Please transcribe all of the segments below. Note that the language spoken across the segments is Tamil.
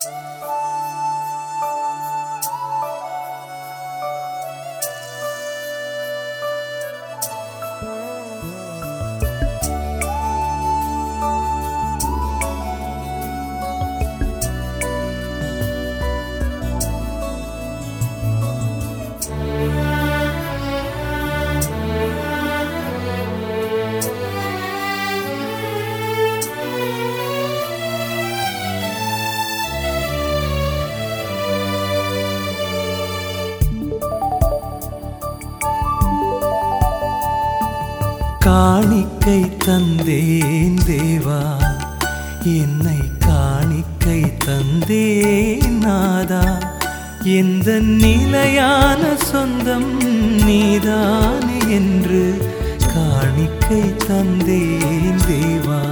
காணிக்கை தந்தேன் தேவா என்னை காணிக்கை தந்தேன் நாதா எந்த நிலையான சொந்தம் நீதானே என்று காணிக்கை தந்தேன் தேவா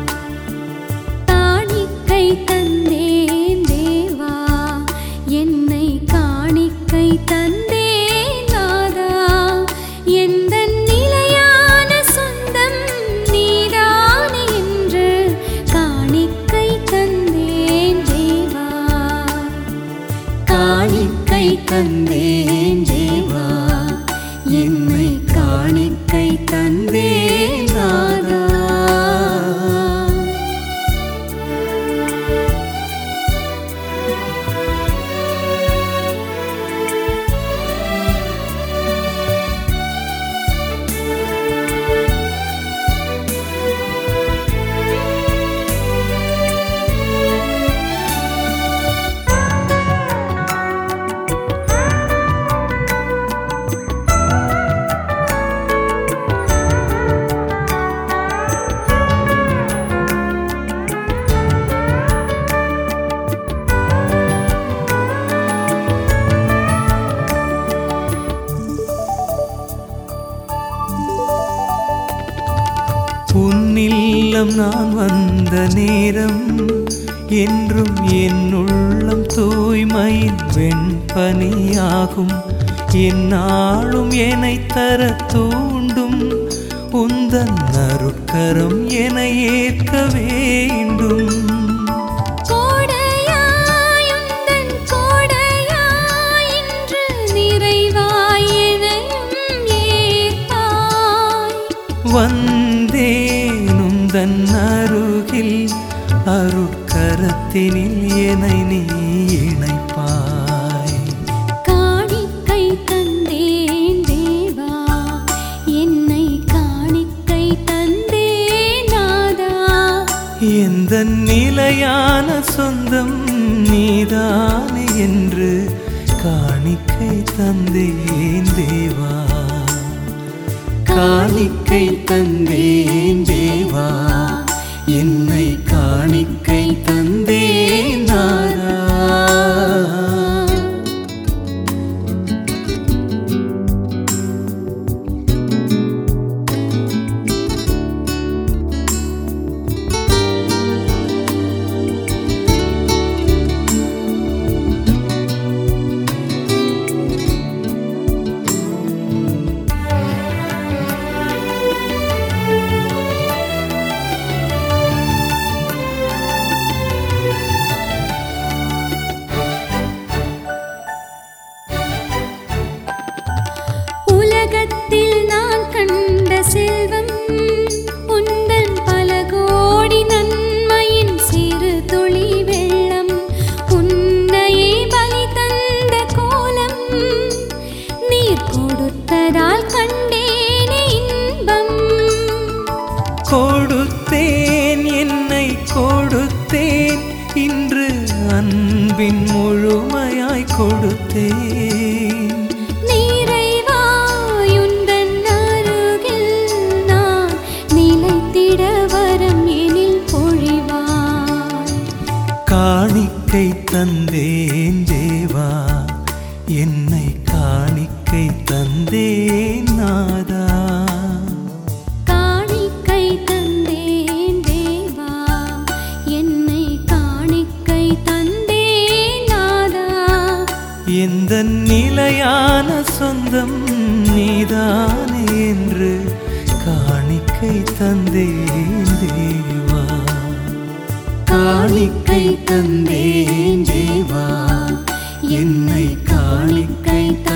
காணிக்கை தந்தேன் தேவா என்னை காணிக்கை தந்தேன் நாதா எந்த நிலையான சொந்தம் நீதானே என்று காணிக்கை தந்தேன் தேவா காணிக்கை தந்தேன் தேவா என்னை காணிக்கை தந்தேன் நாதா உன்னில்லம் நான் வந்த நேரம் என்றும் என் உள்ளம் தூய்மையின் வெண்பனியாகும் என்னாலும் என்னை தர தூண்டும் உந்தன் அருட்கரம் என ஏற்க வேண்டும் கோடையாய் உந்தன் கோடையாய் இன்று நிறைவாய் எனையும் ஏற்பாய் வந்தேன் உந்தன் அருகில் அருட்கரத்தினில் என்னை நீ இணைப்பாய் காணிக்கை தந்தேன் தேவா என்னை காணிக்கை தந்தேன் நாதா எந்த நிலையான சொந்தம் நீதானே என்று காணிக்கை தந்தேன் தேவா காணிக்கை தந்தேன் தேவா என்னை காணிக்கை தந்தேன் நாதா உலகத்தில் நான் கண்ட செல்வம் உந்தன் பல கோடி நன்மையின் சிறு துளி வெள்ளம் உன்னையே பலி தந்த கோலம் நீர் கொடுத்ததால் கண்டேனே இன்பம் கொடுத்தேன் என்னை கொடுத்தேன் இன்று அன்பின் முழுமையாய் கொடுத்தேன் நிறைவாய் உந்தன் அருகில் நான் நிலைத்திட வரம் எனில் பொழிவாய் காணிக்கை தந்தேன் தேவா என்னை காணிக்கை தந்தேன் நாதா காணிக்கை தந்தேன் தேவா என்னை காணிக்கை தந்தேன் நாதா எந்த நிலையான சொந்தம் நீதானே என்று காணிக்கை தந்தேன் தேவா காணிக்கை தந்தேன் என்னை காணிக்கை